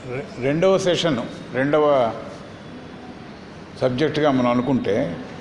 రె- రెండవ సెషన్ రెండవ సబ్జెక్టుగా మనం అనుకుంటే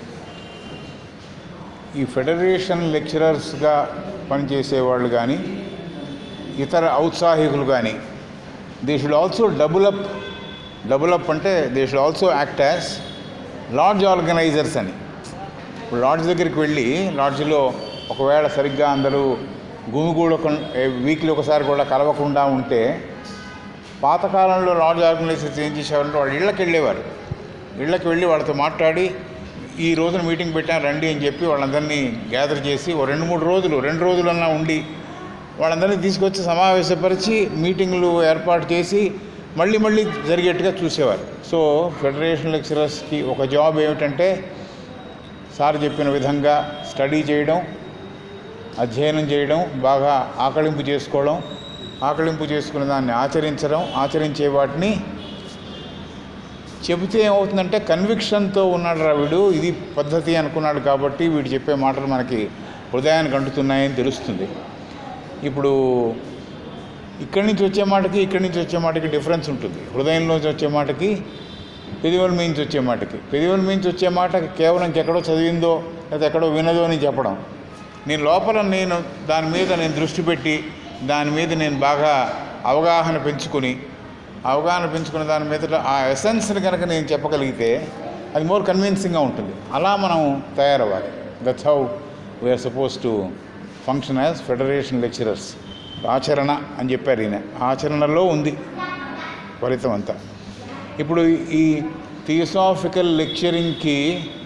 ఈ ఫెడరేషన్ లెక్చరర్స్గా పనిచేసే వాళ్ళు కానీ ఇతర ఔత్సాహికులు కానీ they should also double up double up అంటే they should also act as lodge organisers అని ఇప్పుడు లాడ్జ్ దగ్గరికి వెళ్ళి లాడ్జ్లో ఒకవేళ సరిగ్గా అందరూ గుమిగూడకుండా వీక్లీ ఒకసారి కూడా కలవకుండా ఉంటే పాతకాలంలో లాడ్జ్ ఆర్గనైజర్స్ ఏం చేసేవారంటే వాళ్ళు ఇళ్ళకి వెళ్ళేవారు ఇళ్ళకి వెళ్ళి వాళ్ళతో మాట్లాడి ఈ రోజున మీటింగ్ పెట్టాను రండి అని చెప్పి వాళ్ళందరినీ గ్యాదర్ చేసి ఓ రెండు మూడు రోజులు రెండు రోజులన్నా ఉండి వాళ్ళందరినీ తీసుకొచ్చి సమావేశపరిచి మీటింగ్లు ఏర్పాటు చేసి మళ్ళీ మళ్ళీ జరిగేట్టుగా చూసేవారు సో ఫెడరేషన్ లెక్చరర్స్కి ఒక జాబ్ ఏమిటంటే సార్ చెప్పిన విధంగా స్టడీ చేయడం అధ్యయనం చేయడం బాగా ఆకలింపు చేసుకోవడం ఆకలింపు చేసుకున్న దాన్ని ఆచరించడం ఆచరించే వాటిని చెబితే ఏమవుతుందంటే కన్విక్షన్తో ఉన్నాడు రా వీడు ఇది పద్ధతి అనుకున్నాడు కాబట్టి వీడు చెప్పే మాటలు మనకి హృదయానికి అంటుతున్నాయని తెలుస్తుంది ఇప్పుడు ఇక్కడి నుంచి వచ్చే మాటకి ఇక్కడి నుంచి వచ్చే మాటకి డిఫరెన్స్ ఉంటుంది హృదయంలోంచి వచ్చే మాటకి పెదివల మించి వచ్చే మాటకి పెదివల మించి వచ్చే మాట కేవలం ఎక్కడో చదివిందో లేదా ఎక్కడో వినదో అని చెప్పడం నేను లోపల నేను దాని మీద నేను దృష్టి పెట్టి దాని మీద నేను బాగా అవగాహన పెంచుకుని అవగాహన పెంచుకున్న దాని మీద ఆ ఎసెన్స్ని కనుక నేను చెప్పగలిగితే అది మోర్ కన్విన్సింగ్గా ఉంటుంది అలా మనం తయారవ్వాలి that's how we are supposed to function as federation lecturers ఆచరణ అని చెప్పారు ఈయన ఆచరణలో ఉంది ఫలితం అంతా ఇప్పుడు ఈ థియోసాఫికల్ లెక్చరింగ్కి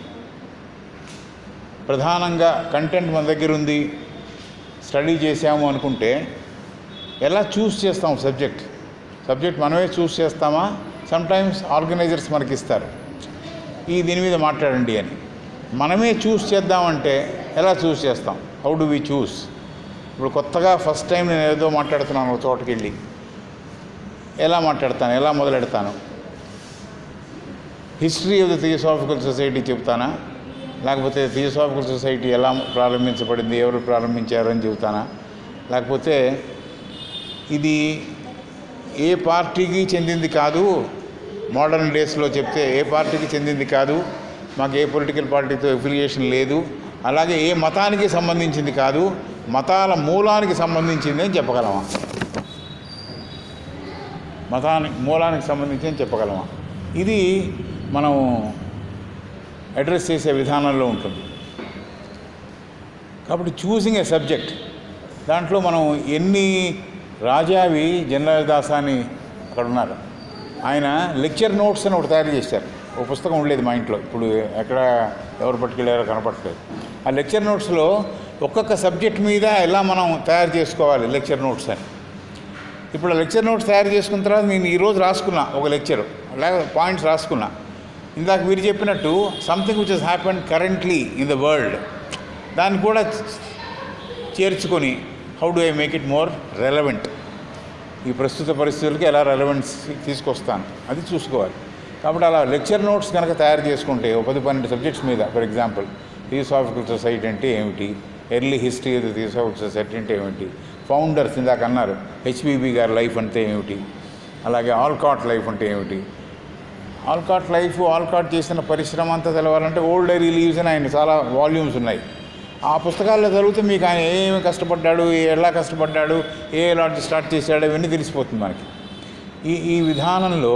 ప్రధానంగా కంటెంట్ మన దగ్గర ఉంది స్టడీ చేసాము అనుకుంటే ఎలా చూస్ చేస్తాం సబ్జెక్ట్ సబ్జెక్ట్ మనమే చూస్ చేస్తామా సమ్టైమ్స్ ఆర్గనైజర్స్ మనకి ఇస్తారు ఈ దీని మీద మాట్లాడండి అని మనమే చూస్ చేద్దామంటే ఎలా చూస్ చేస్తాం హౌ డు వి చూస్ ఇప్పుడు కొత్తగా ఫస్ట్ టైం నేను ఏదో మాట్లాడుతున్నాను ఒక చోటకి వెళ్ళి ఎలా మాట్లాడతాను ఎలా మొదలెడతాను history of the theosophical society చెప్తానా లేకపోతే థియోసాఫికల్ సొసైటీ ఎలా ప్రారంభించబడింది ఎవరు ప్రారంభించారు అని చెబుతానా లేకపోతే ఇది ఏ పార్టీకి చెందింది కాదు మోడర్న్ డేస్లో చెప్తే ఏ పార్టీకి చెందింది కాదు మాకు ఏ పొలిటికల్ పార్టీతో ఎఫిలియేషన్ లేదు అలాగే ఏ మతానికి సంబంధించింది కాదు మతాల మూలానికి సంబంధించింది అని చెప్పగలమా మతానికి మూలానికి సంబంధించి అని చెప్పగలమా ఇది మనం అడ్రస్ చేసే విధానంలో ఉంటుంది కాబట్టి చూసింగ్ ఏ సబ్జెక్ట్ దాంట్లో మనం ఎన్ని రాజావి జనరల్ దాస్ అని అక్కడ ఉన్నారు ఆయన లెక్చర్ నోట్స్ అని ఒకటి తయారు చేశారు ఒక పుస్తకం ఉండేది మా ఇంట్లో ఇప్పుడు ఎక్కడ ఎవరు పట్టుకెళ్ళారో కనపడట్లేదు ఆ లెక్చర్ నోట్స్లో ఒక్కొక్క సబ్జెక్ట్ మీద ఎలా మనం తయారు చేసుకోవాలి లెక్చర్ నోట్స్ అని ఇప్పుడు ఆ లెక్చర్ నోట్స్ తయారు చేసుకున్న తర్వాత నేను ఈరోజు రాసుకున్నా ఒక లెక్చర్ లేక పాయింట్స్ రాసుకున్నా ఇందాక మీరు చెప్పినట్టు something which has happen currently in the world దాన్ని కూడా చేర్చుకొని how do I make it more relevant ఈ ప్రస్తుత పరిస్థితులకి ఎలా రెలవెన్స్ తీసుకొస్తాను అది చూసుకోవాలి కాబట్టి అలా లెక్చర్ నోట్స్ కనుక తయారు చేసుకుంటే ఒక పది పన్నెండు సబ్జెక్ట్స్ మీద ఫర్ ఎగ్జాంపుల్ థియోసాఫికల్ సొసైటీ అంటే ఏమిటి early history of the theosophical society అంటే ఏమిటి ఫౌండర్స్ ఇందాక అన్నారు హెచ్బిబి గారి లైఫ్ అంటే ఏమిటి అలాగే ఆల్కాట్ లైఫ్ అంటే ఏమిటి ఆల్కాట్ లైఫ్ ఆల్కాట్ చేసిన పరిశ్రమ అంతా తెలవాలంటే ఓల్డ్ డైరీ లీవ్స్ అని ఆయన చాలా వాల్యూమ్స్ ఉన్నాయి ఆ పుస్తకాల్లో చదివితే మీకు ఆయన ఏమి కష్టపడ్డాడు ఎలా కష్టపడ్డాడు ఏ లాడ్జ్ స్టార్ట్ చేశాడు ఇవన్నీ తెలిసిపోతుంది మనకి ఈ ఈ విధానంలో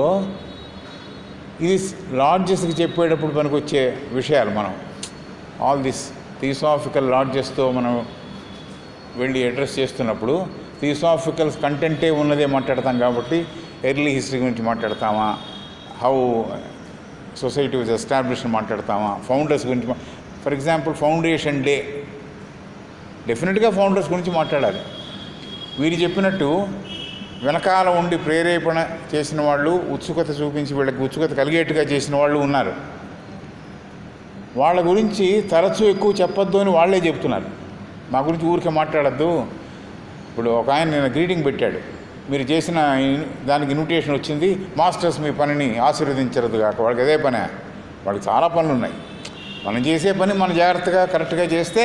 ఇది లాడ్జెస్కి చెప్పేటప్పుడు మనకు వచ్చే విషయాలు మనం ఆల్ దిస్ థియోసాఫికల్ లాడ్జెస్తో మనం వెళ్ళి అడ్రస్ చేస్తున్నప్పుడు థియోసాఫికల్ కంటెంటే ఉన్నదే మాట్లాడతాం కాబట్టి ఎర్లీ హిస్టరీ గురించి మాట్లాడతామా హౌ సొసైటీ వాజ్ ఎస్టాబ్లిష్ మాట్లాడతామా ఫౌండర్స్ గురించి ఫర్ ఎగ్జాంపుల్ ఫౌండేషన్ డే డెఫినెట్గా ఫౌండర్స్ గురించి మాట్లాడాలి వీరు చెప్పినట్టు వెనకాల ఉండి ప్రేరేపణ చేసిన వాళ్ళు ఉత్సుకత చూపించి వీళ్ళకి ఉత్సుకత కలిగేట్టుగా చేసిన వాళ్ళు ఉన్నారు వాళ్ళ గురించి తరచూ ఎక్కువ చెప్పొద్దు అని వాళ్ళే చెప్తున్నారు మా గురించి ఊరికే మాట్లాడద్దు ఇప్పుడు ఒక ఆయన నేను గ్రీటింగ్ పెట్టాడు మీరు చేసిన ఇన్- దానికి ఇన్విటేషన్ వచ్చింది మాస్టర్స్ మీ పనిని ఆశీర్వదించరదు కాక వాళ్ళకి అదే పనే వాళ్ళకి చాలా పనులు ఉన్నాయి మనం చేసే పని మనం జాగ్రత్తగా కరెక్ట్గా చేస్తే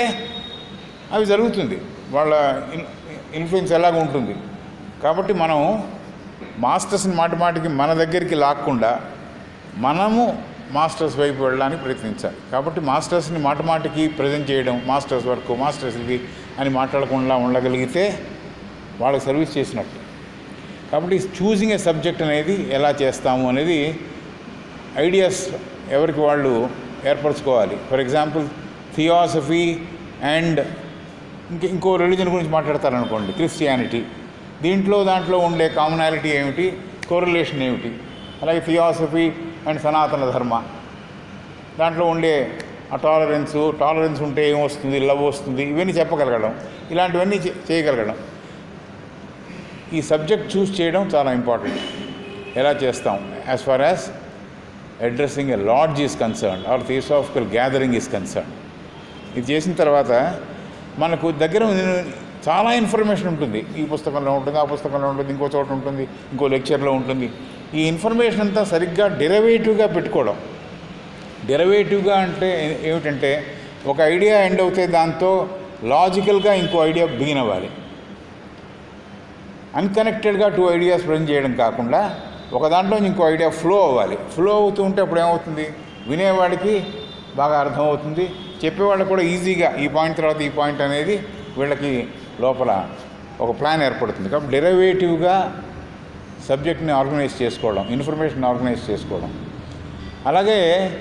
అవి జరుగుతుంది వాళ్ళ ఇన్ ఇన్ఫ్లుయెన్స్ ఎలాగ ఉంటుంది కాబట్టి మనం మాస్టర్స్ని మాటి మాటికి మన దగ్గరికి లాక్కుండా మనము మాస్టర్స్ వైపు వెళ్ళడానికి ప్రయత్నించాలి కాబట్టి మాస్టర్స్ని మాటి మాటికి ప్రజెంట్ చేయడం మాస్టర్స్ వర్క్ మాస్టర్స్ ఇది అని మాట్లాడకుండా ఉండగలిగితే వాళ్ళకి సర్వీస్ చేసినట్టు కాబట్టి చూసింగ్ ఏ సబ్జెక్ట్ అనేది ఎలా చేస్తాము అనేది ఐడియాస్ ఎవరికి వాళ్ళు ఏర్పరచుకోవాలి ఫర్ ఎగ్జాంపుల్ థియాసఫీ అండ్ ఇంక ఇంకో రిలీజన్ గురించి మాట్లాడతారనుకోండి క్రిస్టియానిటీ దీంట్లో దాంట్లో ఉండే కామనాలిటీ ఏమిటి కోరిలేషన్ ఏమిటి అలాగే థియాసఫీ అండ్ సనాతన ధర్మ దాంట్లో ఉండే ఆ టాలరెన్స్ టాలరెన్స్ ఉంటే ఏం వస్తుంది లవ్ వస్తుంది ఇవన్నీ చెప్పగలగడం ఇలాంటివన్నీ చే- చేయగలగడం ఈ సబ్జెక్ట్ చూస్ చేయడం చాలా ఇంపార్టెంట్ ఎలా చేస్తాం as far as addressing a lodge is concern or theosophical gathering is concern ఇది చేసిన తర్వాత మనకు దగ్గర ఉన్న- చాలా ఇన్ఫర్మేషన్ ఉంటుంది ఈ పుస్తకంలో ఉంటుంది ఆ పుస్తకంలో ఉంటుంది ఇంకో చోట ఉంటుంది ఇంకో లెక్చర్లో ఉంటుంది ఈ ఇన్ఫర్మేషన్ అంతా సరిగ్గా డెరివేటివ్గా పెట్టుకోవడం డెరివేటివ్గా అంటే ఏ- ఏమిటంటే ఒక ఐడియా ఎండ్ అవుతే దాంతో లాజికల్గా ఇంకో ఐడియా బిగిన్ అవ్వాలి అన్కనెక్టెడ్గా టూ ఐడియాస్ ప్రజెంట్ చేయడం కాకుండా ఒక దాంట్లో ఇంకో ఐడియా ఫ్లో అవ్వాలి ఫ్లో అవుతూ ఉంటే అప్పుడు ఏమవుతుంది వినేవాడికి బాగా అర్థమవుతుంది చెప్పేవాళ్ళకి కూడా ఈజీగా ఈ పాయింట్ తర్వాత ఈ పాయింట్ అనేది వీళ్ళకి లోపల ఒక ప్లాన్ ఏర్పడుతుంది కాబట్టి డెరివేటివ్గా సబ్జెక్ట్ని ఆర్గనైజ్ చేసుకోవడం ఇన్ఫర్మేషన్ ఆర్గనైజ్ చేసుకోవడం అలాగే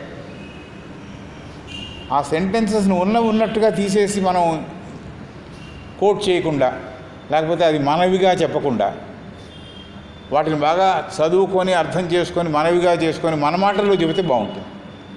ఆ సెంటెన్సెస్ని ఉన్న ఉన్నట్టుగా తీసేసి మనం కోట్ చేయకుండా లేకపోతే అది మనవిగా చెప్పకుండా వాటిని బాగా చదువుకొని అర్థం చేసుకొని మనవిగా చేసుకొని మన మాటల్లో చెబితే బాగుంటుంది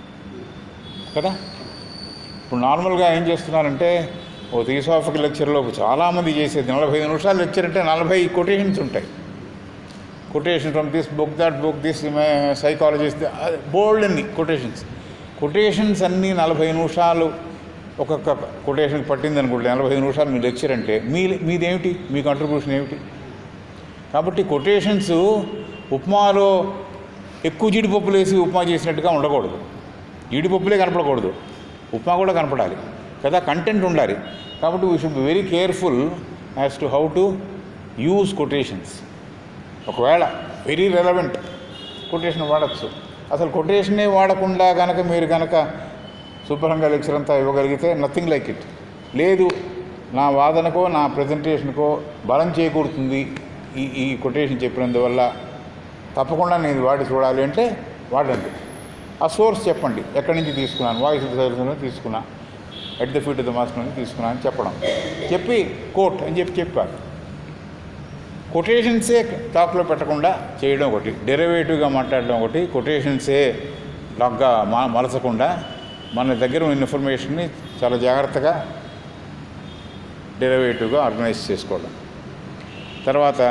కదా ఇప్పుడు నార్మల్గా ఏం చేస్తున్నారంటే ఓ థియోసాఫికల్ లెక్చర్లో చాలామంది చేసేది నలభై ఐదు నిమిషాలు లెక్చర్ అంటే నలభై కొటేషన్స్ ఉంటాయి quotation from this book that book this psychologist bold అన్ని కొటేషన్స్ కొటేషన్స్ అన్నీ నలభై నిమిషాలు ఒక్కొక్క కొటేషన్ పట్టింది అనుకోండి నలభై ఐదు నిమిషాలు మీ లెక్చర్ అంటే మీ మీదేమిటి మీ కంట్రిబ్యూషన్ ఏమిటి కాబట్టి కొటేషన్స్ ఉప్మాలో ఎక్కువ జీడిపప్పులు వేసి ఉప్మా చేసినట్టుగా ఉండకూడదు జీడిపప్పులే కనపడకూడదు ఉప్మా కూడా కనపడాలి కదా కంటెంట్ ఉండాలి కాబట్టి we should be very careful as to how to use quotations ఒకవేళ వెరీ రెలవెంట్ కొటేషన్ వాడచ్చు అసలు కొటేషనే వాడకుండా కనుక మీరు కనుక శుభ్రంగా లెక్చర్ అంతా ఇవ్వగలిగితే నథింగ్ లైక్ ఇట్ లేదు నా వాదనకో నా ప్రజెంటేషన్కో బలం చేకూరుతుంది ఈ ఈ కొటేషన్ చెప్పినందువల్ల తప్పకుండా నేను వాడి చూడాలి అంటే వాడండి ఆ సోర్స్ చెప్పండి ఎక్కడి నుంచి తీసుకున్నాను వాయిస్ నుంచి తీసుకున్నా at the feet of the master నుంచి తీసుకున్నాను అని చెప్పడం చెప్పి కోట్ అని చెప్పి చెప్పారు కొటేషన్సే టాప్లో పెట్టకుండా చేయడం ఒకటి డెరివేటివ్గా మాట్లాడడం ఒకటి కొటేషన్సే లాగ్గా మా మలచకుండా మన దగ్గర ఉన్న ఇన్ఫర్మేషన్ని చాలా జాగ్రత్తగా డెరివేటివ్గా ఆర్గనైజ్ చేసుకోవడం తర్వాత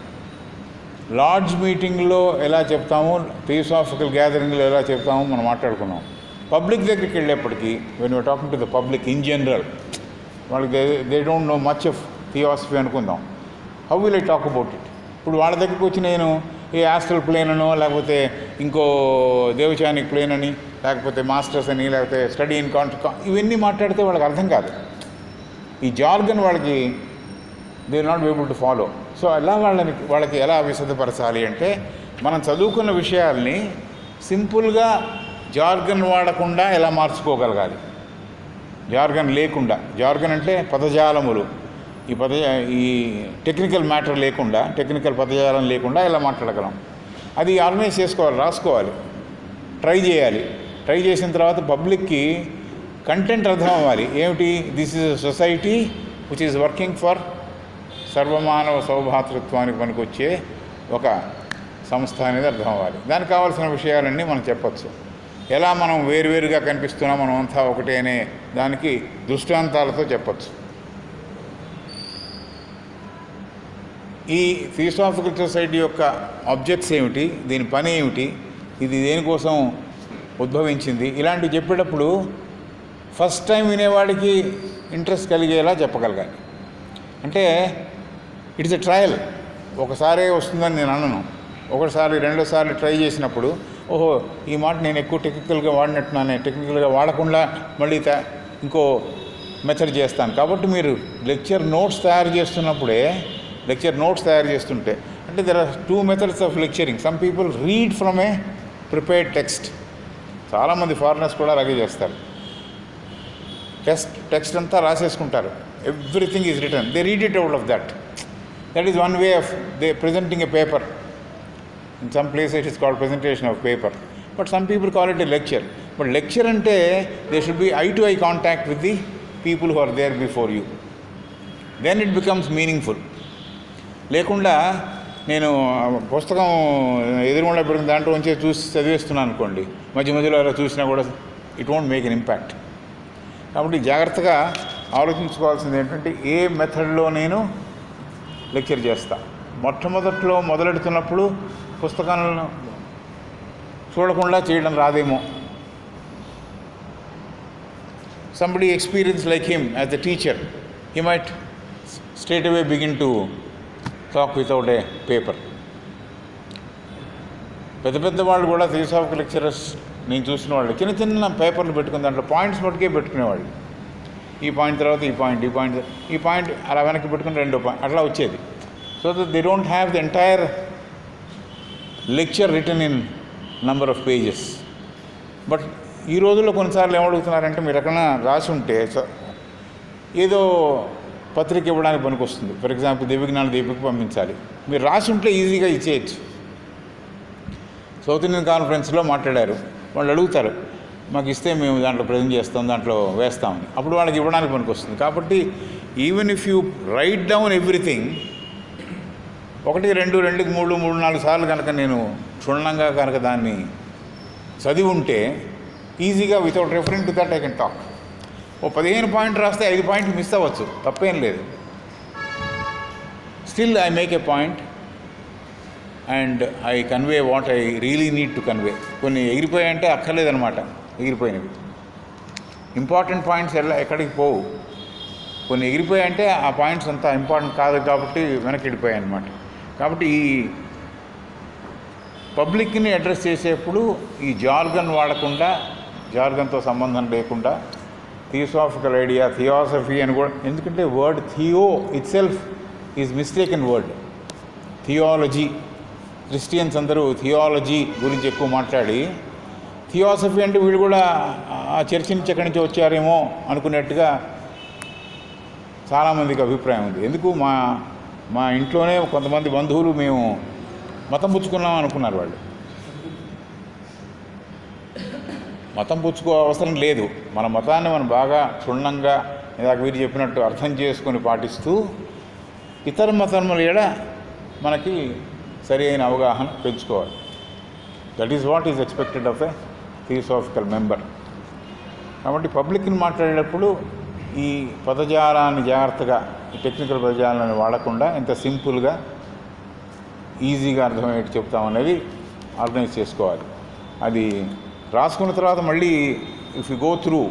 లార్జ్ మీటింగ్లో ఎలా చెప్తాము థియోసాఫికల్ గ్యాదరింగ్లో ఎలా చెప్తామో మనం మాట్లాడుకున్నాం పబ్లిక్ దగ్గరికి వెళ్ళేప్పటికీ when you talking to the public in general వాళ్ళకి they they don't know much of theosophy అనుకుందాం how will I talk about it ఇప్పుడు వాళ్ళ దగ్గరికి వచ్చి నేను ఏ ఆస్ట్రల్ ప్లేన్ అనో లేకపోతే ఇంకో దేవచానిక్ ప్లేన్ అని లేకపోతే మాస్టర్స్ అని లేకపోతే స్టడీ ఇన్ కాంట్ ఇవన్నీ మాట్లాడితే వాళ్ళకి అర్థం కాదు ఈ జార్గన్ వాళ్ళకి they not able to follow so ఎలా వాళ్ళని వాళ్ళకి ఎలా విశదపరచాలి అంటే మనం చదువుకున్న విషయాల్ని సింపుల్గా జార్గన్ వాడకుండా ఎలా మార్చుకోగలగాలి జార్గన్ లేకుండా జార్గన్ అంటే పదజాలములు ఈ పద ఈ టెక్నికల్ మ్యాటర్ లేకుండా టెక్నికల్ పదజాలం లేకుండా ఎలా మాట్లాడగలం అది ఆర్గనైజ్ చేసుకోవాలి రాసుకోవాలి ట్రై చేయాలి ట్రై చేసిన తర్వాత పబ్లిక్కి కంటెంట్ అర్థం అవ్వాలి ఏమిటి this is society which is working for సర్వమానవ సౌభాతృత్వానికి పనికొచ్చే ఒక సంస్థ అనేది అర్థం అవ్వాలి దానికి కావాల్సిన విషయాలన్నీ మనం చెప్పచ్చు ఎలా మనం వేరువేరుగా కనిపిస్తున్నాం మనం అంతా ఒకటే అనే దానికి దృష్టాంతాలతో చెప్పచ్చు ఈ థియోసాఫికల్ సొసైటీ యొక్క ఆబ్జెక్ట్స్ ఏమిటి దీని పని ఏమిటి ఇది దేనికోసం ఉద్భవించింది ఇలాంటివి చెప్పేటప్పుడు ఫస్ట్ టైం వినేవాడికి ఇంట్రెస్ట్ కలిగేలా చెప్పగలగాలి అంటే ఇట్స్ ఎ ట్రయల్ ఒకసారే వస్తుందని నేను అనను ఒకసారి రెండోసార్లు ట్రై చేసినప్పుడు ఓహో ఈ మాట నేను ఎక్కువ టెక్నికల్గా వాడినట్టున్నానే టెక్నికల్గా వాడకుండా మళ్ళీ త- ఇంకో మెథడ్ చేస్తాను కాబట్టి మీరు లెక్చర్ నోట్స్ తయారు చేస్తున్నప్పుడే లెక్చర్ నోట్స్ తయారు చేస్తుంటే అంటే there are two methods of lecturing some people read from a prepared text చాలామంది ఫారినర్స్ కూడా అలాగే చేస్తారు టెక్స్ట్ టెక్స్ట్ అంతా రాసేసుకుంటారు everything is written they read it out of that that is one way of they presenting a paper in some place it is called presentation of paper but some people call it a lecture but lecture అంటే they should be eye to eye contact with the people who are there before you then it becomes meaningful లేకుండా నేను ఆ పుస్తకం ఎదురుగుండా పెరిగిన దాంట్లో ఉంచే చూసి చదివేస్తున్నాను అనుకోండి మధ్య మధ్యలో అలా చూసినా కూడా it won't make an impact కాబట్టి జాగ్రత్తగా ఆలోచించుకోవాల్సింది ఏంటంటే ఏ మెథడ్లో నేను లెక్చర్ చేస్తా మొట్టమొదట్లో మొదలెడుతున్నప్పుడు పుస్తకాలను చూడకుండా చేయడం రాదేమో somebody experienced like him as a teacher, he might s- straight away begin to talk without a paper. పెద్ద పెద్ద వాళ్ళు కూడా థియోసాఫికల్ లెక్చరర్స్ నేను చూసిన వాళ్ళు చిన్న చిన్న పేపర్లు పెట్టుకుని దాంట్లో పాయింట్స్ మటుకే పెట్టుకునేవాళ్ళు ఈ పాయింట్ తర్వాత ఈ పాయింట్ ఈ పాయింట్ ఈ పాయింట్ అలా వెనక్కి పెట్టుకుని రెండో పాయింట్ అట్లా వచ్చేది so that they don't have the entire lecture written in number of pages but ఈ రోజుల్లో కొన్నిసార్లు ఏమడుగుతున్నారంటే మీరు ఎక్కడైనా రాసి ఉంటే స- ఏదో పత్రిక ఇవ్వడానికి పనికొస్తుంది ఫర్ ఎగ్జాంపుల్ దివ్యజ్ఞాన దీపికి పంపించాలి మీరు రాసి ఉంటే ఈజీగా ఇచ్చేయచ్చు సౌత్ ఇండియన్ కాన్ఫరెన్స్లో మాట్లాడారు వాళ్ళు అడుగుతారు మాకు ఇస్తే మేము దాంట్లో ప్రజెంట్ చేస్తాం దాంట్లో వేస్తామని అప్పుడు వాళ్ళకి ఇవ్వడానికి పనికొస్తుంది కాబట్టి even if you write down everything ఒకటి రెండు రెండుకి మూడు మూడు నాలుగు సార్లు కనుక నేను క్షుణ్ణంగా కనుక దాన్ని చదివి ఉంటే ఈజీగా without referring to that I can talk ఓ పదిహేను పాయింట్ రాస్తే ఐదు పాయింట్ మిస్ అవ్వచ్చు తప్పేం లేదు still I make a point and I convey what I really need to convey కొన్ని ఎగిరిపోయాయంటే అక్కర్లేదనమాట ఎగిరిపోయినవి ఇంపార్టెంట్ పాయింట్స్ ఎలా ఎక్కడికి పోవు కొన్ని ఎగిరిపోయాయంటే ఆ పాయింట్స్ అంతా ఇంపార్టెంట్ కాదు కాబట్టి వెనక్కి వెళ్ళిపోయాయి అనమాట కాబట్టి ఈ పబ్లిక్ని అడ్రస్ చేసేప్పుడు ఈ జార్గన్ వాడకుండా జార్గన్తో సంబంధం లేకుండా థియోసాఫికల్ ఐడియా థియాసఫీ అని కూడా ఎందుకంటే word theo itself is mistaken word theology Christians అందరూ థియాలజీ గురించి ఎక్కువ మాట్లాడి థియాసఫీ అంటే వీళ్ళు కూడా ఆ చర్చ నుంచి ఎక్కడి నుంచి వచ్చారేమో అనుకున్నట్టుగా చాలామందికి అభిప్రాయం ఉంది ఎందుకు మా మా ఇంట్లోనే కొంతమంది బంధువులు మేము మతం పుచ్చుకున్నాం అనుకున్నారు వాళ్ళు మతం పుచ్చుకో అవసరం లేదు మన మతాన్ని మనం బాగా క్షుణ్ణంగా ఇందాక వీరు చెప్పినట్టు అర్థం చేసుకొని పాటిస్తూ ఇతర మతముల ఏడ మనకి సరి అయిన అవగాహన పెంచుకోవాలి that is what is expected of a theosophical member కాబట్టి పబ్లిక్ని మాట్లాడేటప్పుడు ఈ పదజాలాన్ని జాగ్రత్తగా ఈ టెక్నికల్ పదజాలాన్ని వాడకుండా ఇంత సింపుల్గా ఈజీగా అర్థమయ్యేట్టు చెప్తామనేది ఆర్గనైజ్ చేసుకోవాలి అది రాసుకున్న తర్వాత మళ్ళీ ఇఫ్ యు గో త్రూ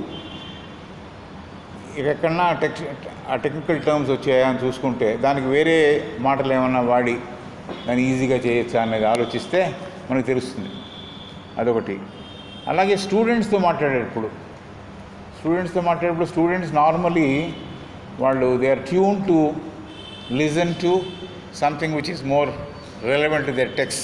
ఇక ఎక్కడన్నా టెక్ ఆ టెక్నికల్ టర్మ్స్ వచ్చాయా అని చూసుకుంటే దానికి వేరే మాటలు ఏమన్నా వాడి దాన్ని ఈజీగా చేయొచ్చా అనేది ఆలోచిస్తే మనకు తెలుస్తుంది అదొకటి అలాగే స్టూడెంట్స్తో మాట్లాడేటప్పుడు స్టూడెంట్స్తో మాట్లాడేటప్పుడు స్టూడెంట్స్ నార్మలీ వాళ్ళు they are tune to listen to something which is more relevant to their texts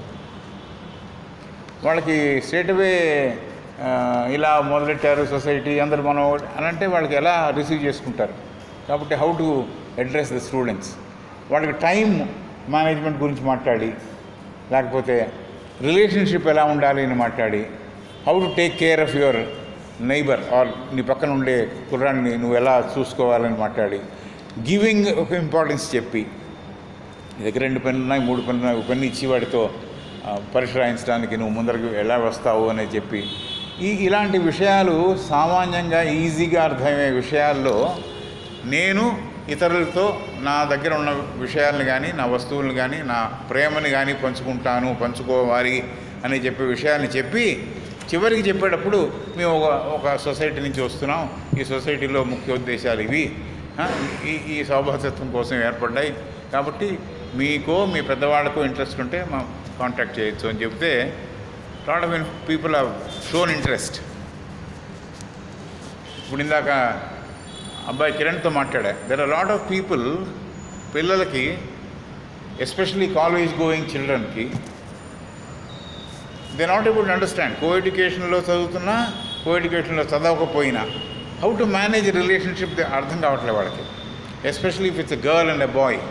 వాళ్ళకి స్ట్రేట్ అవే ఇలా మొదలెట్టారు సొసైటీ అందరు మనం అని అంటే వాళ్ళకి ఎలా రిసీవ్ చేసుకుంటారు కాబట్టి how to address the students వాళ్ళకి టైం మేనేజ్మెంట్ గురించి మాట్లాడి లేకపోతే రిలేషన్షిప్ ఎలా ఉండాలి అని మాట్లాడి how to take care of your neighbour or నీ పక్కన ఉండే కుర్రాన్ని నువ్వు ఎలా చూసుకోవాలని మాట్లాడి గివింగ్ ఒక ఇంపార్టెన్స్ చెప్పి నీ దగ్గర రెండు పెన్నులు ఉన్నాయి మూడు పెన్నులు ఉన్నాయి ఒక పెన్ను ఇచ్చి వాడితో ఆ, పరీక్ష రాయించడానికి నువ్వు ముందరకు ఎలా వస్తావు అనేది చెప్పి ఈ ఇలాంటి విషయాలు సామాన్యంగా ఈజీగా అర్థమయ్యే విషయాల్లో నేను ఇతరులతో నా దగ్గర ఉన్న విషయాలను కానీ నా వస్తువులను కానీ నా ప్రేమని కానీ పంచుకుంటాను పంచుకోవాలి అని చెప్పే విషయాన్ని చెప్పి చివరికి చెప్పేటప్పుడు మేము ఒక ఒక సొసైటీ నుంచి వస్తున్నాం ఈ సొసైటీలో ముఖ్య ఉద్దేశాలు ఇవి ఆ, ఈ ఈ సౌభాగ్యత్వం కోసం ఏర్పడ్డాయి కాబట్టి మీకో మీ పెద్దవాళ్ళకో ఇంట్రెస్ట్ ఉంటే మా కాంటాక్ట్ చేయొచ్చు అని చెప్తే lot of people have shown interest ఇప్పుడు ఇందాక అబ్బాయి కిరణ్తో మాట్లాడా there are lot of people పిల్లలకి ఎస్పెషలీ కాలేజ్ గోయింగ్ చిల్డ్రన్కి they not able to understand కో ఎడ్యుకేషన్లో చదువుతున్నా కో ఎడ్యుకేషన్లో చదవకపోయినా హౌ టు మేనేజ్ రిలేషన్షిప్ అర్థం కావట్లేదు వాళ్ళకి especially if it's a girl and a boy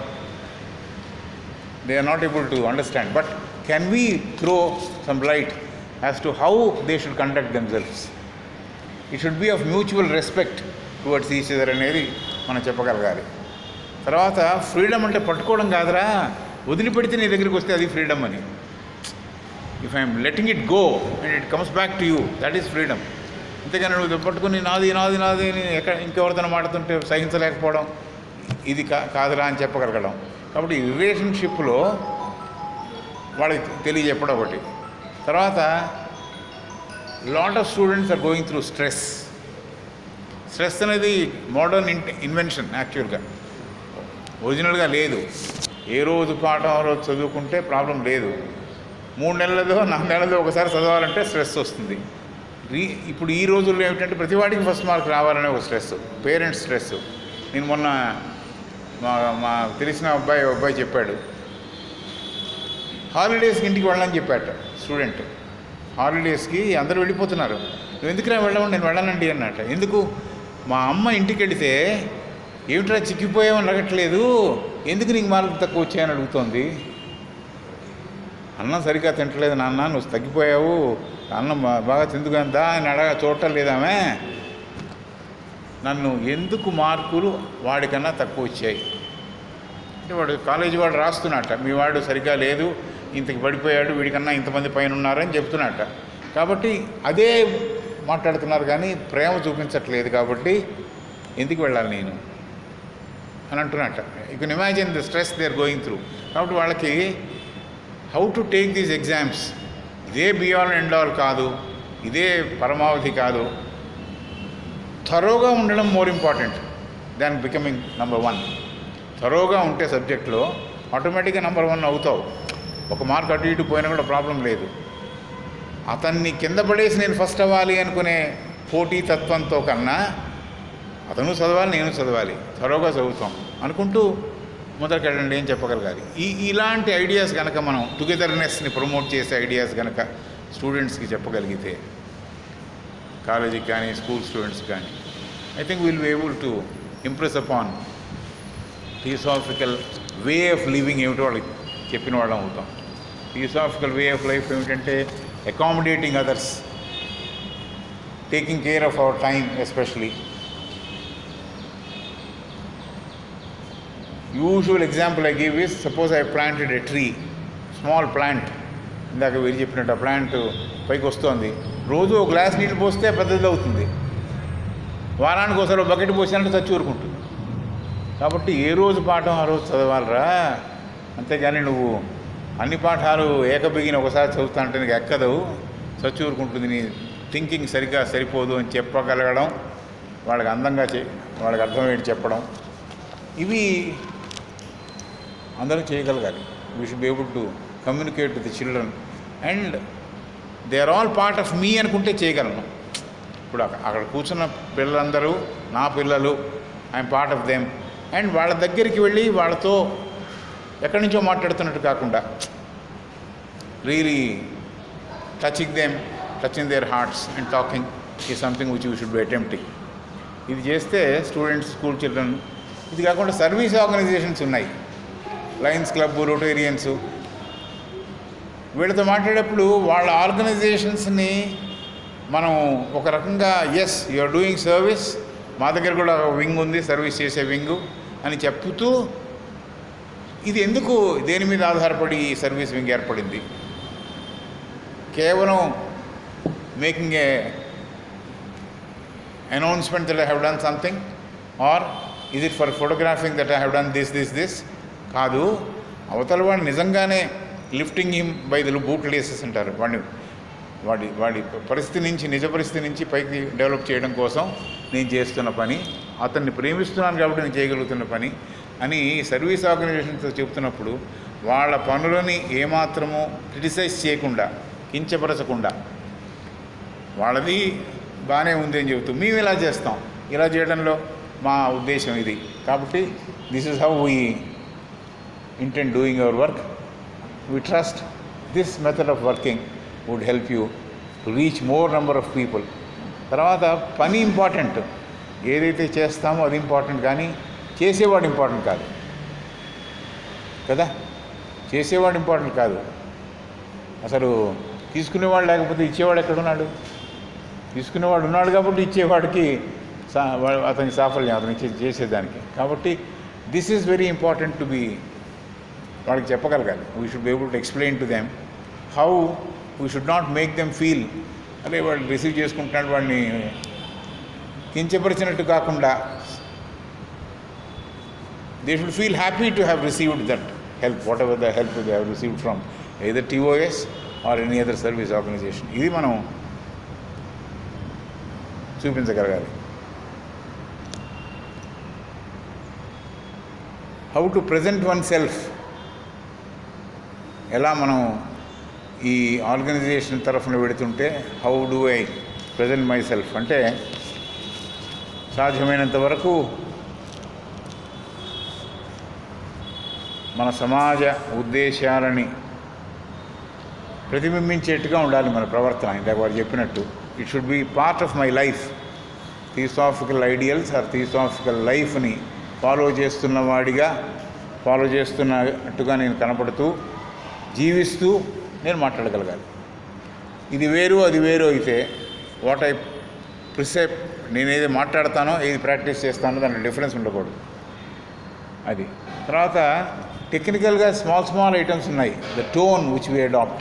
they are not able to understand but can we throw some light as to how they should conduct themselves it should be of mutual respect towards each other అనేది మనం చెప్పగలగాలి తర్వాత freedom అంటే పట్టుకోవడం కాదురా వదిలిపెడితే నీ దగ్గరికి వస్తే అది ఫ్రీడమ్ అని if I'm letting it go and it comes back to you that is freedom అంతేగాని నువ్వు పట్టుకుని నాది నాది నాది అని ఎక్కడ ఇంకెవరితో మాడుతుంటే సహించలేకపోవడం ఇది కా కాదురా అని చెప్పగలగడం కాబట్టి ఈ రిలేషన్షిప్లో వాళ్ళకి తెలియజెప్పడం ఒకటి తర్వాత lot of students are going through stress stress అనేది మోడర్న్ ఇన్ ఇన్వెన్షన్ యాక్చువల్గా ఒరిజినల్గా లేదు ఏ రోజు పాఠం ఆ రోజు చదువుకుంటే ప్రాబ్లం లేదు మూడు నెలలదో నాలుగు నెలలదో ఒకసారి చదవాలంటే స్ట్రెస్ వస్తుంది రీ ఇప్పుడు ఈ రోజుల్లో ఏమిటంటే ప్రతివాడికి ఫస్ట్ మార్క్ రావాలనే ఒక స్ట్రెస్ పేరెంట్స్ స్ట్రెస్ నేను మొన్న మా మా తెలిసిన అబ్బాయి ఓ అబ్బాయి చెప్పాడు హాలిడేస్కి ఇంటికి వెళ్ళని చెప్పాట స్టూడెంట్ హాలిడేస్కి అందరూ వెళ్ళిపోతున్నారు నువ్వు ఎందుకురా వెళ్ళమని నేను వెళ్ళనండి అన్నట్ట ఎందుకు మా అమ్మ ఇంటికి వెళితే ఏమిట్రా చిక్కిపోయామని అడగట్లేదు ఎందుకు నీకు మార్కులు తక్కువ వచ్చాయని అడుగుతోంది అన్నం సరిగ్గా తింటలేదు నాన్న నువ్వు తగ్గిపోయావు అన్నం బా- బాగా తిందుకంతా అని అడగ చూడటం లేదామే నన్ను ఎందుకు మార్కులు వాడికన్నా తక్కువ వచ్చాయి అంటే వాడు కాలేజీ వాడు రాస్తున్నట్ట మీ వాడు సరిగ్గా లేదు ఇంతకి పడిపోయాడు వీడికన్నా ఇంతమంది పైన ఉన్నారని చెప్తున్నట్ట కాబట్టి అదే మాట్లాడుతున్నారు కానీ ప్రేమ చూపించట్లేదు కాబట్టి ఎందుకు వెళ్ళాలి నేను అని అంటున్నట్ట you can imagine the stress they are going through కాబట్టి వాళ్ళకి how to take these exams ఇదే బియాల్ ఎండ్ ఆల్ కాదు ఇదే పరమావధి కాదు థరోగా ఉండడం more important than becoming number one థరోగా ఉంటే సబ్జెక్ట్లో ఆటోమేటిక్గా నెంబర్ వన్ అవుతావు ఒక మార్క్ అటు ఇటు పోయినా కూడా ప్రాబ్లం లేదు అతన్ని కింద పడేసి నేను ఫస్ట్ అవ్వాలి అనుకునే పోటీ తత్వంతో కన్నా అతను చదవాలి నేను చదవాలి త్వరగా చదువుతాం అనుకుంటూ మొదలుకెళ్ళండి ఏం చెప్పగలగాలి ఈ ఇలాంటి ఐడియాస్ కనుక మనం టుగెదర్నెస్ని ప్రమోట్ చేసే ఐడియాస్ కనుక స్టూడెంట్స్కి చెప్పగలిగితే కాలేజీకి కానీ స్కూల్ స్టూడెంట్స్ కానీ I think will be able to impress upon theosophical way of living ఏమిటో వాళ్ళకి చెప్పిన వాళ్ళం అవుతాం థియోసాఫికల్ వే ఆఫ్ లైఫ్ ఏమిటంటే accommodating others taking care of our time especially usual example I give is suppose I planted a tree small plant ఇందాక వీరు చెప్పినట్టు ఆ ప్లాంట్ పైకి వస్తుంది రోజు ఒక గ్లాస్ నీళ్ళు పోస్తే పెద్దది అవుతుంది వారానికి ఒకసారి ఒక బకెట్ పోసినట్టు చచ్చి ఊరుకుంటుంది కాబట్టి ఏ రోజు పాఠం ఆ రోజు చదవాలరా అంతేగాని నువ్వు అన్ని పాఠాలు ఏకబిగిన ఒకసారి చదువుతా అంటే నీకు ఎక్కదు చచ్చి ఊరుకుంటుంది నీ థింకింగ్ సరిగ్గా సరిపోదు అని చెప్పగలగడం వాళ్ళకి అందంగా చే వాళ్ళకి అర్థమయ్యేది చెప్పడం ఇవి అందరూ చేయగలగాలి we should be able to communicate with the children and they are all part of me అనుకుంటే చేయగలను ఇప్పుడు అక్క- అక్కడ కూర్చున్న పిల్లలందరూ నా పిల్లలు I'm part of them and వాళ్ళ దగ్గరికి వెళ్ళి వాళ్ళతో ఎక్కడి నుంచో మాట్లాడుతున్నట్టు కాకుండా really touching them touching their hearts and talking ఈ something which you should be attempting ఇది చేస్తే స్టూడెంట్స్ స్కూల్ చిల్డ్రన్ ఇది కాకుండా సర్వీస్ ఆర్గనైజేషన్స్ ఉన్నాయి లయన్స్ క్లబ్ రోటేరియన్స్ వీళ్ళతో మాట్లాడేటప్పుడు వాళ్ళ ఆర్గనైజేషన్స్ని మనం ఒక రకంగా ఎస్ ఆర్ డూయింగ్ సర్వీస్ మా దగ్గర కూడా ఒక వింగ్ ఉంది సర్వీస్ చేసే వింగు అని చెప్తూ ఇది ఎందుకు దేని మీద ఆధారపడి ఈ సర్వీస్ వింగ్ ఏర్పడింది కేవలం making a announcement that I have done something or is it for photographing that I have done this, this, this? కాదు అవతల వాడు నిజంగానే lifting him by the bootlaces అంటారు వాడిని వాడి వాడి పరిస్థితి నుంచి నిజ పరిస్థితి నుంచి పైకి డెవలప్ చేయడం కోసం నేను చేస్తున్న పని అతన్ని ప్రేమిస్తున్నాను కాబట్టి నేను చేయగలుగుతున్న పని అని సర్వీస్ ఆర్గనైజేషన్తో చెబుతున్నప్పుడు వాళ్ళ పనులని ఏమాత్రము క్రిటిసైజ్ చేయకుండా కించపరచకుండా వాళ్ళది బాగానే ఉంది అని చెబుతూ మేము ఇలా చేస్తాం ఇలా చేయడంలో మా ఉద్దేశం ఇది కాబట్టి this is how we intend doing your work we trust this method of working would help you to reach more number of people తర్వాత పని ఇంపార్టెంట్ ఏదైతే చేస్తామో అది ఇంపార్టెంట్ కానీ చేసేవాడు ఇంపార్టెంట్ కాదు కదా చేసేవాడు ఇంపార్టెంట్ కాదు అసలు తీసుకునేవాడు లేకపోతే ఇచ్చేవాడు ఎక్కడున్నాడు తీసుకునేవాడు ఉన్నాడు కాబట్టి ఇచ్చేవాడికి సా వా- అతనికి సాఫల్యం అతనికి చే- చేసేదానికి కాబట్టి this is very important to be వాళ్ళకి చెప్పగలగాలి we should be able to explain to them how we should not make them feel అదే వాళ్ళు రిసీవ్ చేసుకుంటున్నాడు వాడిని కించపరిచినట్టు కాకుండా they should feel happy to have received that help whatever the help they have received from either TOS or any other service organisation ఇది మనం చూపించగలగాలి how to present oneself ఎలా మనం ఈ ఆర్గనైజేషన్ తరఫున పెడుతుంటే how do I present myself అంటే సాధ్యమైనంత వరకు మన సమాజ ఉద్దేశాలని ప్రతిబింబించేట్టుగా ఉండాలి మన ప్రవర్తన ఇందాక వారు చెప్పినట్టు it should be part of my life theosophical ideals or theosophical లైఫ్ని ఫాలో చేస్తున్న వాడిగా ఫాలో చేస్తున్నట్టుగా నేను కనపడుతూ జీవిస్తూ నేను మాట్లాడగలగాలి ఇది వేరు అది వేరు అయితే వాట్ ఐ ప్రిసెప్ నేను ఏది మాట్లాడతానో ఏది ప్రాక్టీస్ చేస్తానో దాంట్లో డిఫరెన్స్ ఉండకూడదు అది తర్వాత టెక్నికల్గా స్మాల్ స్మాల్ ఐటమ్స్ ఉన్నాయి the tone which we adopt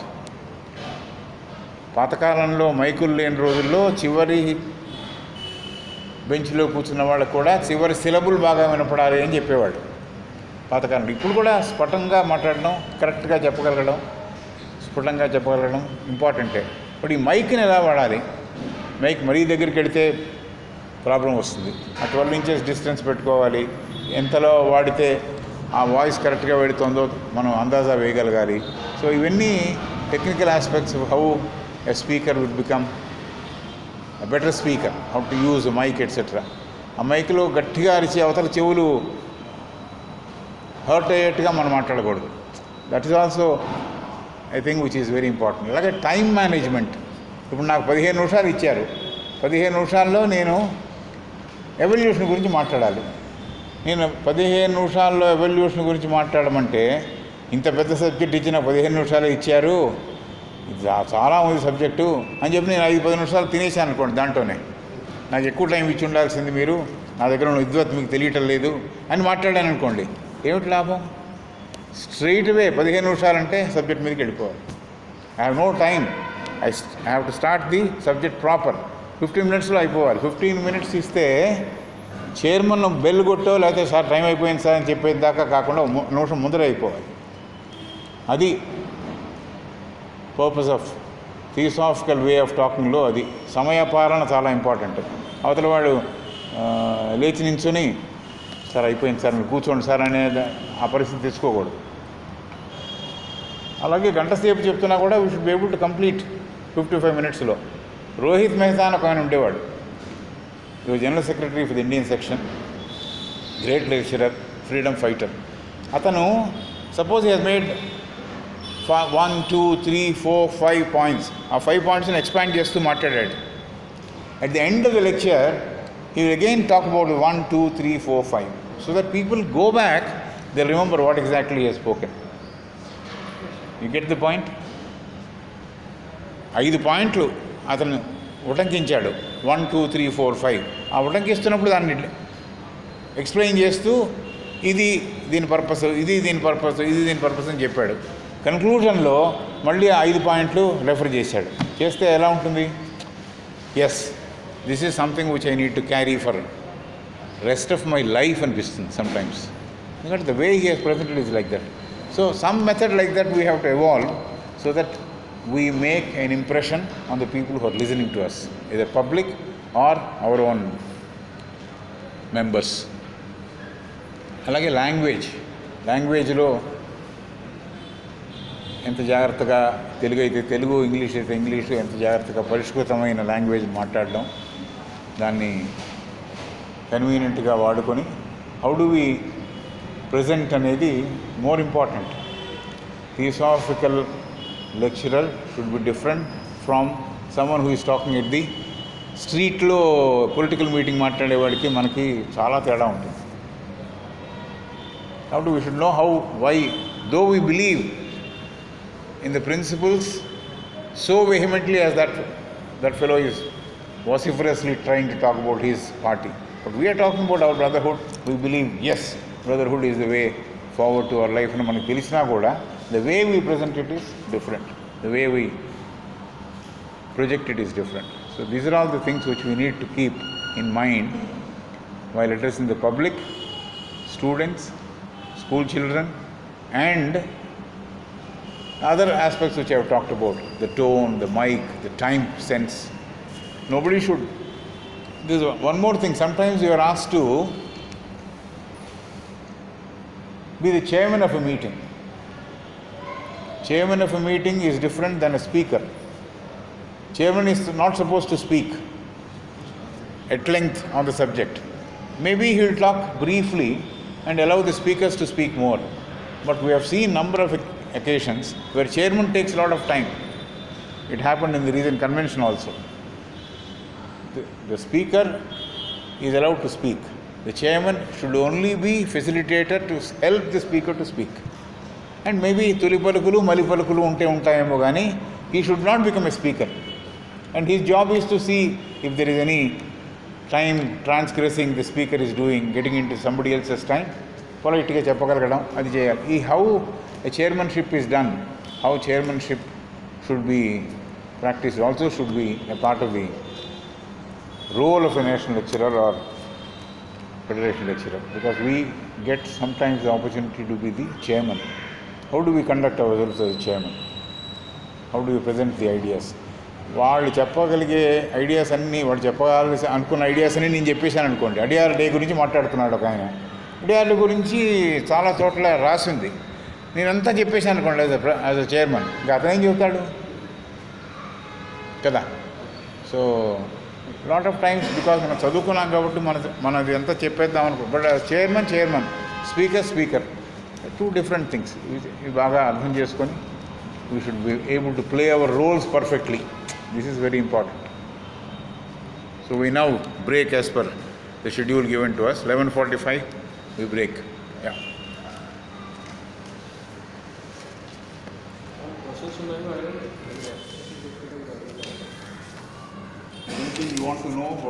పాతకాలంలో మైకులు లేని రోజుల్లో చివరి బెంచ్లో కూర్చున్న వాళ్ళకు కూడా చివరి సిలబుల్ బాగా వినపడాలి అని చెప్పేవాడు పాతకాలంలో ఇప్పుడు కూడా స్ఫుటంగా మాట్లాడడం కరెక్ట్గా చెప్పగలగడం స్ఫుటంగా చెప్పగలగడం ఇంపార్టెంటే ఇప్పుడు ఈ మైక్ని ఎలా వాడాలి మైక్ మరీ దగ్గరికి వెడితే ప్రాబ్లం వస్తుంది ఆ ట్వెల్వ్ ఇంచెస్ డిస్టెన్స్ పెట్టుకోవాలి ఎంతలో వాడితే ఆ వాయిస్ కరెక్ట్గా పెడుతుందో మనం అందాజా వేయగలగాలి సో ఇవన్నీ technical aspects how a speaker will become better speaker how to use mic etcetera ఆ మైక్లో గట్టిగా అరిచి అవతల చెవులు హర్ట్ అయ్యేట్టుగా మనం మాట్లాడకూడదు that is also I think which is very important అలాగే టైం మేనేజ్మెంట్ ఇప్పుడు నాకు పదిహేను నిమిషాలు ఇచ్చారు పదిహేను నిమిషాల్లో నేను ఎవల్యూషన్ గురించి మాట్లాడాలి నేను పదిహేను నిమిషాల్లో ఎవల్యూషన్ గురించి మాట్లాడమంటే ఇంత పెద్ద సబ్జెక్ట్ ఇచ్చిన పదిహేను నిమిషాలు ఇచ్చారు ఇది చా- చాలా ఉంది సబ్జెక్టు అని చెప్పి నేను ఐదు పది నిమిషాలు తినేసాను అనుకోండి దాంట్లోనే నాకు ఎక్కువ టైం ఇచ్చి ఉండాల్సింది మీరు నా దగ్గర ఉన్న విద్వత్ మీకు తెలియటం లేదు అని మాట్లాడాను అనుకోండి ఏమిటి లాభం స్ట్రైట్ వే పదిహేను నిమిషాలంటే సబ్జెక్ట్ మీదకి వెళ్ళిపోవాలి I have no time I I have to start the subject proper fifteen మినిట్స్లో అయిపోవాలి ఫిఫ్టీన్ మినిట్స్ ఇస్తే చైర్మన్ బెల్ కొట్టో లేకపోతే సార్ టైం అయిపోయింది సార్ అని చెప్పేది దాకా కాకుండా ము- నిమిషం ముందర అయిపోవాలి అది purpose of theosophical way of టాకింగ్లో అది సమయపాలన చాలా ఇంపార్టెంట్ అవతల వాడు ఆ, లేచి నించుని సార్ అయిపోయింది సార్ మీరు కూర్చోండి సార్ అనే ఆ పరిస్థితి తెచ్చుకోకూడదు అలాగే గంట సేపు చెప్తున్నా కూడా we should be able to complete fifty five మినిట్స్లో రోహిత్ మెహతా అని ఒక ఆయన ఉండేవాడు ఈ general secretary for the Indian section great lecturer freedom fighter అతను suppose he he's made one two three four five points ఆ ఫైవ్ పాయింట్స్ని ఎక్స్పాండ్ చేస్తూ మాట్లాడాడు at the end of the lecture he will again talk about one two three four five so that people go back they remember what exactly he's spoken you get the point ఐదు పాయింట్లు అతను ఉటంకించాడు one two three four five ఆ ఉటంకిస్తున్నప్పుడు దాన్ని explain చేస్తూ ఇది దీని పర్పస్ ఇది దీని పర్పస్ ఇది దీని పర్పస్ అని చెప్పాడు కన్క్లూజన్లో మళ్ళీ ఆ ఐదు పాయింట్లు రెఫర్ చేశాడు చేస్తే ఎలా ఉంటుంది yes this is something which I need to carry for rest of my life అనిపిస్తుంది సమ్ టైమ్స్ ఎందుకంటే the way he he's presented is like that so some method like that we have to evolve so that we make an impression on the people who are listening to us either public or our own members అలాగే language లాంగ్వేజ్లో ఎంత జాగ్రత్తగా తెలుగు అయితే Telugu English అయితే English ఎంత జాగ్రత్తగా పరిష్కృతమైన language మాట్లాడడం దాన్ని కన్వీనియంట్గా వాడుకొని హౌ డు వి ప్రజెంట్ అనేది more important theosophical lecturer should be different from someone who is talking at the స్ట్రీట్లో పొలిటికల్ మీటింగ్ మాట్లాడేవాడికి మనకి చాలా తేడా ఉంటుంది కాబట్టి we should know how why though we believe in the principles so vehemently as that that fellow is vociferously trying to talk about his party. But we are talking about our brotherhood. We believe yes, brotherhood is the way forward to our life. And మనకు తెలిసినా కూడా the way we present it is different. The way we project it is different. So these are all the things which we need to keep in mind while addressing the public, students, school children, and other aspects which I have talked about the tone, the mic, the time sense. Nobody should. There's one more thing. Sometimes you are asked to be the chairman of a meeting. Chairman of a meeting is different than a speaker. Chairman is not supposed to speak at length on the subject. Maybe he will talk briefly and allow the speakers to speak more. But we have seen number of occasions where chairman takes a lot of time. It happened in the recent convention also. The, the speaker is allowed to speak. The chairman should only be facilitator to help the speaker to speak. And maybe తొలి పలుకులు మలి పలుకులు ఉంటే ఉంటాయేమో కానీ he should not become a speaker. And his job is to see if there is any time transgressing the speaker is doing, getting into somebody else's time, పొలైట్గా చెప్పగలగడం అది చేయాలి ఈ how a chairmanship is done, how chairmanship should be practiced also should be a part of the role of a national lecturer or federation lecturer because we get sometimes the opportunity to be the chairman. How do we conduct ourselves as a chairman? How do we present the ideas? వాళ్ళు చెప్పగలిగే ideas అన్నీ వాడు చెప్పగలిసి అనుకున్న ideas అన్నీ నేను చెప్పేశాను అనుకోండి Adyar day గురించి మాట్లాడుతున్నాడు ఒక ఆయన అడియార్ గురించి చాలా చోట్ల రాసింది నేనంతా చెప్పేశాను అనుకోండి యాజ్ యాజ్ అ చైర్మన్ ఇంకా అతను ఏం చెబుతాడు కదా so lot of times because మనం చదువుకున్నాం కాబట్టి మన మనది ఎంత చెప్పేద్దాం అనుకో but chairman chairman speaker speaker two different things ఇవి బాగా అర్థం చేసుకొని we should be able to play our roles perfectly this is very important so we now break as per the schedule given to us eleven forty five we break yeah questions ఉన్నాయి Anything you want to know about